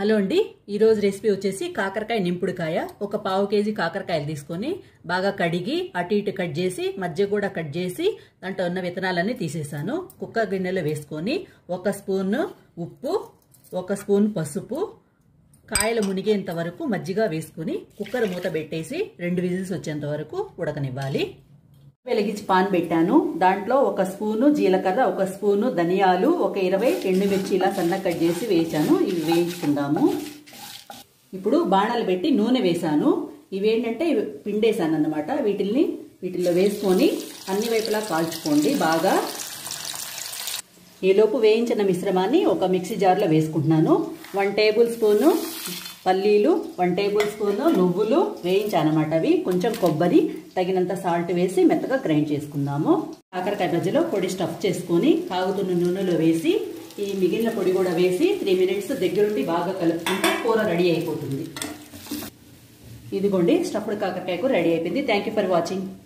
hello అండి ఈరోజు recipe వచ్చేసి కాకరకాయ నింపుడుకాయ ఒక పావు కేజీ కాకరకాయలు తీసుకొని బాగా కడిగి అటు ఇటు కట్ చేసి మధ్య కూడా కట్ చేసి దాంట్లో ఉన్న విత్తనాలన్నీ తీసేసాను కుక్కర్ గిన్నెలో వేసుకొని ఒక స్పూన్ ఉప్పు ఒక స్పూన్ పసుపు కాయలు మునిగేంత వరకు మజ్జిగ వేసుకుని కుక్కర్ మూత పెట్టేసి రెండు విజిల్స్ వచ్చేంత వరకు ఉడకనివ్వాలి వెలిగించి పాన్ పెట్టాను దాంట్లో ఒక స్పూను జీలకర్ర ఒక స్పూను ధనియాలు ఒక ఇరవై ఎండుమిర్చి ఇలా సన్న కట్ చేసి వేసాను ఇవి వేయించుకుందాము ఇప్పుడు బాణాలు పెట్టి నూనె వేసాను ఇవేంటంటే పిండేసాను అన్నమాట వీటిల్ని వీటిల్లో వేసుకొని అన్ని వైపులా కాల్చుకోండి బాగా ఈలోపు వేయించిన మిశ్రమాన్ని ఒక మిక్సీ జార్లో వేసుకుంటున్నాను వన్ టేబుల్ స్పూను పల్లీలు వన్ టేబుల్ స్పూన్ నువ్వులు వేయించానమాట అవి కొంచెం కొబ్బరి తగినంత సాల్ట్ వేసి మెత్తగా గ్రైండ్ చేసుకుందాము కాకరకాయ బజ్జీలో పొడి స్టఫ్ చేసుకొని కాగుతున్న నూనెలో వేసి ఈ మిగిలిన పొడి కూడా వేసి త్రీ మినిట్స్ దగ్గరుండి బాగా కలుపుకుంటే కూర రెడీ అయిపోతుంది ఇదిగోండి స్టఫ్డ్ కాకరకాయ కూర రెడీ అయిపోయింది థ్యాంక్ ఫర్ వాచింగ్